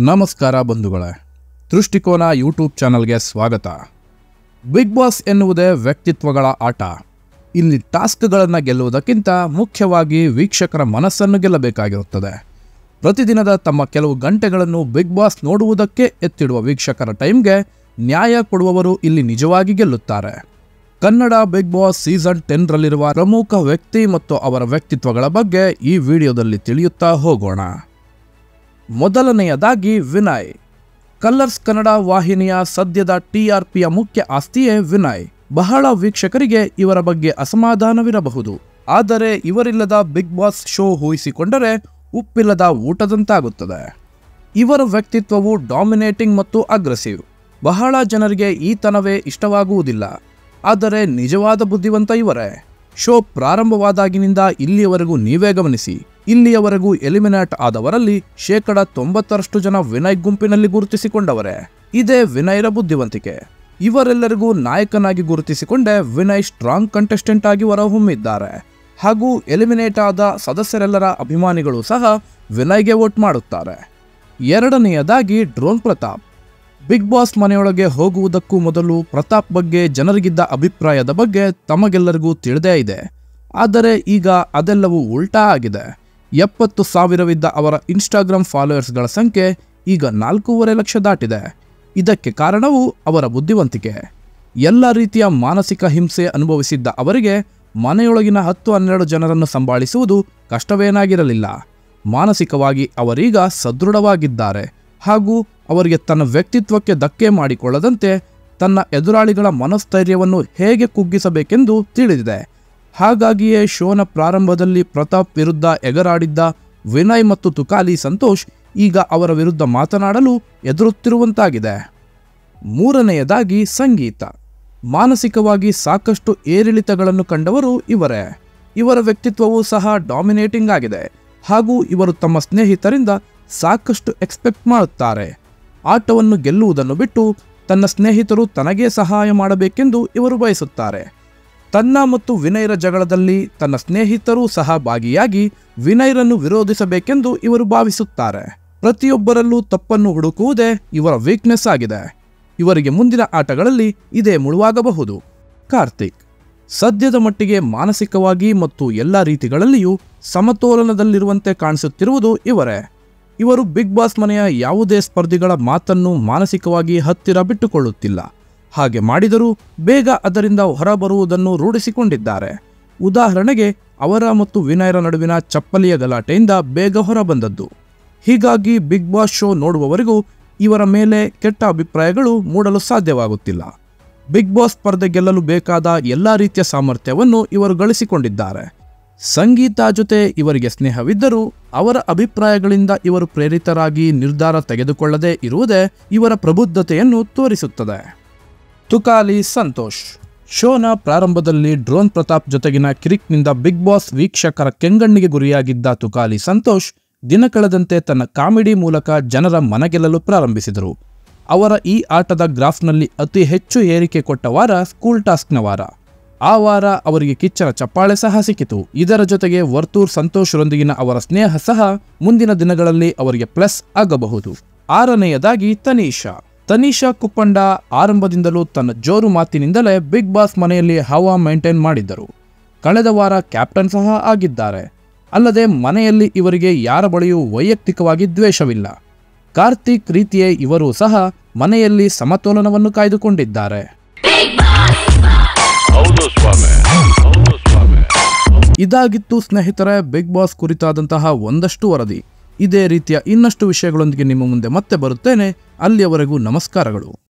ನಮಸ್ಕಾರ ಬಂಧುಗಳೇ ದೃಷ್ಟಿಕೋನ ಯೂಟ್ಯೂಬ್ ಚಾನಲ್ಗೆ ಸ್ವಾಗತ ಬಿಗ್ ಬಾಸ್ ಎನ್ನುವುದೇ ವ್ಯಕ್ತಿತ್ವಗಳ ಆಟ ಇಲ್ಲಿ ಟಾಸ್ಕ್ಗಳನ್ನು ಗೆಲ್ಲುವುದಕ್ಕಿಂತ ಮುಖ್ಯವಾಗಿ ವೀಕ್ಷಕರ ಮನಸ್ಸನ್ನು ಗೆಲ್ಲಬೇಕಾಗಿರುತ್ತದೆ ಪ್ರತಿದಿನದ ತಮ್ಮ ಕೆಲವು ಗಂಟೆಗಳನ್ನು ಬಿಗ್ ಬಾಸ್ ನೋಡುವುದಕ್ಕೆ ಎತ್ತಿಡುವ ವೀಕ್ಷಕರ ಟೈಮ್ಗೆ ನ್ಯಾಯ ಕೊಡುವವರು ಇಲ್ಲಿ ನಿಜವಾಗಿ ಗೆಲ್ಲುತ್ತಾರೆ ಕನ್ನಡ ಬಿಗ್ ಬಾಸ್ ಸೀಸನ್ ಟೆನ್ರಲ್ಲಿರುವ ಪ್ರಮುಖ ವ್ಯಕ್ತಿ ಮತ್ತು ಅವರ ವ್ಯಕ್ತಿತ್ವಗಳ ಬಗ್ಗೆ ಈ ವಿಡಿಯೋದಲ್ಲಿ ತಿಳಿಯುತ್ತಾ ಹೋಗೋಣ ಮೊದಲನೆಯದಾಗಿ ವಿನಯ್ ಕಲರ್ಸ್ ಕನ್ನಡ ವಾಹಿನಿಯ ಸದ್ಯದ ಟಿಆರ್ಪಿಯ ಮುಖ್ಯ ಆಸ್ತಿಯೇ ವಿನಯ್ ಬಹಳ ವೀಕ್ಷಕರಿಗೆ ಇವರ ಬಗ್ಗೆ ಅಸಮಾಧಾನವಿರಬಹುದು ಆದರೆ ಇವರಿಲ್ಲದ ಬಿಗ್ ಬಾಸ್ ಶೋ ಊಹಿಸಿಕೊಂಡರೆ ಉಪ್ಪಿಲ್ಲದ ಊಟದಂತಾಗುತ್ತದೆ ಇವರ ವ್ಯಕ್ತಿತ್ವವು ಡಾಮಿನೇಟಿಂಗ್ ಮತ್ತು ಅಗ್ರೆಸಿವ್ ಬಹಳ ಜನರಿಗೆ ಈತನವೇ ಇಷ್ಟವಾಗುವುದಿಲ್ಲ ಆದರೆ ನಿಜವಾದ ಬುದ್ಧಿವಂತ ಇವರೇ ಶೋ ಪ್ರಾರಂಭವಾದಾಗಿನಿಂದ ಇಲ್ಲಿಯವರೆಗೂ ನೀವೇ ಗಮನಿಸಿ ಇಲ್ಲಿಯವರೆಗೂ ಎಲಿಮಿನೇಟ್ ಆದವರಲ್ಲಿ ಶೇಕಡ ತೊಂಬತ್ತರಷ್ಟು ಜನ ವಿನಯ್ ಗುಂಪಿನಲ್ಲಿ ಗುರುತಿಸಿಕೊಂಡವರೇ ಇದೇ ವಿನಯ್ರ ಬುದ್ಧಿವಂತಿಕೆ ಇವರೆಲ್ಲರಿಗೂ ನಾಯಕನಾಗಿ ಗುರುತಿಸಿಕೊಂಡೇ ವಿನಯ್ ಸ್ಟ್ರಾಂಗ್ ಕಂಟೆಸ್ಟೆಂಟ್ ಆಗಿ ಹೊರಹೊಮ್ಮಿದ್ದಾರೆ ಹಾಗೂ ಎಲಿಮಿನೇಟ್ ಆದ ಸದಸ್ಯರೆಲ್ಲರ ಅಭಿಮಾನಿಗಳು ಸಹ ವಿನಯ್ಗೆ ವೋಟ್ ಮಾಡುತ್ತಾರೆ ಎರಡನೆಯದಾಗಿ ಡ್ರೋನ್ ಪ್ರತಾಪ್ ಬಿಗ್ ಬಾಸ್ ಮನೆಯೊಳಗೆ ಹೋಗುವುದಕ್ಕೂ ಮೊದಲು ಪ್ರತಾಪ್ ಬಗ್ಗೆ ಜನರಿಗಿದ್ದ ಅಭಿಪ್ರಾಯದ ಬಗ್ಗೆ ತಮಗೆಲ್ಲರಿಗೂ ತಿಳಿದೇ ಇದೆ ಆದರೆ ಈಗ ಅದೆಲ್ಲವೂ ಉಲ್ಟಾ ಆಗಿದೆ ಎಪ್ಪತ್ತು ಸಾವಿರವಿದ್ದ ಅವರ ಇನ್ಸ್ಟಾಗ್ರಾಮ್ ಫಾಲೋವರ್ಸ್ಗಳ ಸಂಖ್ಯೆ ಈಗ ನಾಲ್ಕೂವರೆ ಲಕ್ಷ ದಾಟಿದೆ ಇದಕ್ಕೆ ಕಾರಣವು ಅವರ ಬುದ್ಧಿವಂತಿಕೆ ಎಲ್ಲ ರೀತಿಯ ಮಾನಸಿಕ ಹಿಂಸೆ ಅನುಭವಿಸಿದ್ದ ಅವರಿಗೆ ಮನೆಯೊಳಗಿನ ಹತ್ತು ಹನ್ನೆರಡು ಜನರನ್ನು ಸಂಭಾಳಿಸುವುದು ಕಷ್ಟವೇನಾಗಿರಲಿಲ್ಲ ಮಾನಸಿಕವಾಗಿ ಅವರೀಗ ಸದೃಢವಾಗಿದ್ದಾರೆ ಹಾಗೂ ಅವರಿಗೆ ತನ್ನ ವ್ಯಕ್ತಿತ್ವಕ್ಕೆ ಧಕ್ಕೆ ಮಾಡಿಕೊಳ್ಳದಂತೆ ತನ್ನ ಎದುರಾಳಿಗಳ ಮನಸ್ಥೈರ್ಯವನ್ನು ಹೇಗೆ ಕುಗ್ಗಿಸಬೇಕೆಂದು ತಿಳಿದಿದೆ ಹಾಗಾಗಿಯೇ ಶೋನ ಪ್ರಾರಂಭದಲ್ಲಿ ಪ್ರತಾಪ್ ವಿರುದ್ಧ ಎಗರಾಡಿದ್ದ ವಿನಯ್ ಮತ್ತು ತುಕಾಲಿ ಸಂತೋಷ್ ಈಗ ಅವರ ವಿರುದ್ಧ ಮಾತನಾಡಲು ಎದುರುತ್ತಿರುವಂತಾಗಿದೆ ಮೂರನೆಯದಾಗಿ ಸಂಗೀತ ಮಾನಸಿಕವಾಗಿ ಸಾಕಷ್ಟು ಏರಿಳಿತಗಳನ್ನು ಕಂಡವರು ಇವರೇ ಇವರ ವ್ಯಕ್ತಿತ್ವವೂ ಸಹ ಡಾಮಿನೇಟಿಂಗ್ ಆಗಿದೆ ಹಾಗೂ ಇವರು ತಮ್ಮ ಸ್ನೇಹಿತರಿಂದ ಸಾಕಷ್ಟು ಎಕ್ಸ್ಪೆಕ್ಟ್ ಮಾಡುತ್ತಾರೆ ಆಟವನ್ನು ಗೆಲ್ಲುವುದನ್ನು ಬಿಟ್ಟು ತನ್ನ ಸ್ನೇಹಿತರು ತನಗೇ ಸಹಾಯ ಮಾಡಬೇಕೆಂದು ಇವರು ಬಯಸುತ್ತಾರೆ ತನ್ನ ಮತ್ತು ವಿನಯ್ರ ಜಗಳದಲ್ಲಿ ತನ್ನ ಸ್ನೇಹಿತರೂ ಸಹ ಭಾಗಿಯಾಗಿ ವಿನಯ್ರನ್ನು ವಿರೋಧಿಸಬೇಕೆಂದು ಇವರು ಭಾವಿಸುತ್ತಾರೆ ಪ್ರತಿಯೊಬ್ಬರಲ್ಲೂ ತಪ್ಪನ್ನು ಹುಡುಕುವುದೇ ಇವರ ವೀಕ್ನೆಸ್ ಆಗಿದೆ ಇವರಿಗೆ ಮುಂದಿನ ಆಟಗಳಲ್ಲಿ ಇದೇ ಮುಳುವಾಗಬಹುದು ಕಾರ್ತಿಕ್ ಸದ್ಯದ ಮಟ್ಟಿಗೆ ಮಾನಸಿಕವಾಗಿ ಮತ್ತು ಎಲ್ಲ ರೀತಿಗಳಲ್ಲಿಯೂ ಸಮತೋಲನದಲ್ಲಿರುವಂತೆ ಕಾಣಿಸುತ್ತಿರುವುದು ಇವರೇ ಇವರು ಬಿಗ್ ಬಾಸ್ ಮನೆಯ ಯಾವುದೇ ಸ್ಪರ್ಧಿಗಳ ಮಾತನ್ನು ಮಾನಸಿಕವಾಗಿ ಹತ್ತಿರ ಬಿಟ್ಟುಕೊಳ್ಳುತ್ತಿಲ್ಲ ಹಾಗೆ ಮಾಡಿದರೂ ಬೇಗ ಅದರಿಂದ ಹೊರಬರುವುದನ್ನು ರೂಢಿಸಿಕೊಂಡಿದ್ದಾರೆ ಉದಾಹರಣೆಗೆ ಅವರ ಮತ್ತು ವಿನಯರ ನಡುವಿನ ಚಪ್ಪಲಿಯ ಗಲಾಟೆಯಿಂದ ಬೇಗ ಹೊರಬಂದದ್ದು ಹೀಗಾಗಿ ಬಿಗ್ ಬಾಸ್ ಶೋ ನೋಡುವವರೆಗೂ ಇವರ ಮೇಲೆ ಕೆಟ್ಟ ಅಭಿಪ್ರಾಯಗಳು ಮೂಡಲು ಸಾಧ್ಯವಾಗುತ್ತಿಲ್ಲ ಬಿಗ್ ಬಾಸ್ ಸ್ಪರ್ಧೆ ಗೆಲ್ಲಲು ಬೇಕಾದ ಎಲ್ಲ ರೀತಿಯ ಸಾಮರ್ಥ್ಯವನ್ನು ಇವರು ಗಳಿಸಿಕೊಂಡಿದ್ದಾರೆ ಸಂಗೀತ ಜೊತೆ ಇವರಿಗೆ ಸ್ನೇಹವಿದ್ದರೂ ಅವರ ಅಭಿಪ್ರಾಯಗಳಿಂದ ಇವರು ಪ್ರೇರಿತರಾಗಿ ನಿರ್ಧಾರ ತೆಗೆದುಕೊಳ್ಳದೇ ಇರುವುದೇ ಇವರ ಪ್ರಬುದ್ಧತೆಯನ್ನು ತೋರಿಸುತ್ತದೆ ತುಕಾಲಿ ಸಂತೋಷ್ ಶೋನ ಪ್ರಾರಂಭದಲ್ಲಿ ಡ್ರೋನ್ ಪ್ರತಾಪ್ ಜೊತೆಗಿನ ಕಿರಿಕ್ನಿಂದ ಬಿಗ್ ಬಾಸ್ ವೀಕ್ಷಕರ ಕೆಂಗಣ್ಣಿಗೆ ಗುರಿಯಾಗಿದ್ದ ತುಕಾಲಿ ಸಂತೋಷ್ ದಿನ ಕಳೆದಂತೆ ತನ್ನ ಕಾಮಿಡಿ ಮೂಲಕ ಜನರ ಮನಗೆಲ್ಲಲು ಪ್ರಾರಂಭಿಸಿದರು ಅವರ ಈ ಆಟದ ಗ್ರಾಫ್ನಲ್ಲಿ ಅತಿ ಹೆಚ್ಚು ಏರಿಕೆ ಕೊಟ್ಟ ವಾರ ಸ್ಕೂಲ್ ಟಾಸ್ಕ್ನ ವಾರ ಆ ವಾರ ಅವರಿಗೆ ಕಿಚ್ಚರ ಚಪ್ಪಾಳೆ ಸಹ ಸಿಕ್ಕಿತು ಇದರ ಜೊತೆಗೆ ವರ್ತೂರ್ ಸಂತೋಷ್ರೊಂದಿಗಿನ ಅವರ ಸ್ನೇಹ ಸಹ ಮುಂದಿನ ದಿನಗಳಲ್ಲಿ ಅವರಿಗೆ ಪ್ಲಸ್ ಆಗಬಹುದು ಆರನೆಯದಾಗಿ ತನೀಷಾ ತನೀಷಾ ಕುಪ್ಪಂಡ ಆರಂಭದಿಂದಲೂ ತನ್ನ ಜೋರು ಮಾತಿನಿಂದಲೇ ಬಿಗ್ ಬಾಸ್ ಮನೆಯಲ್ಲಿ ಹವಾ ಮೇಂಟೈನ್ ಮಾಡಿದ್ದರು ಕಳೆದ ವಾರ ಕ್ಯಾಪ್ಟನ್ ಸಹ ಆಗಿದ್ದಾರೆ ಅಲ್ಲದೆ ಮನೆಯಲ್ಲಿ ಇವರಿಗೆ ಯಾರ ಬಳಿಯೂ ವೈಯಕ್ತಿಕವಾಗಿ ದ್ವೇಷವಿಲ್ಲ ಕಾರ್ತಿಕ್ ರೀತಿಯೇ ಇವರು ಸಹ ಮನೆಯಲ್ಲಿ ಸಮತೋಲನವನ್ನು ಕಾಯ್ದುಕೊಂಡಿದ್ದಾರೆ ಹೌದು ಸ್ವಾಮಿ ಹೌದು ಸ್ವಾಮಿ ಇದಾಗಿತ್ತು ಸ್ನೇಹಿತರೆ ಬಿಗ್ ಬಾಸ್ ಕುರಿತಾದಂತಹ ಒಂದಷ್ಟು ವರದಿ ಇದೇ ರೀತಿಯ ಇನ್ನಷ್ಟು ವಿಷಯಗಳೊಂದಿಗೆ ನಿಮ್ಮ ಮುಂದೆ ಮತ್ತೆ ಬರುತ್ತೇನೆ ಅಲ್ಲಿಯವರೆಗೂ ನಮಸ್ಕಾರಗಳು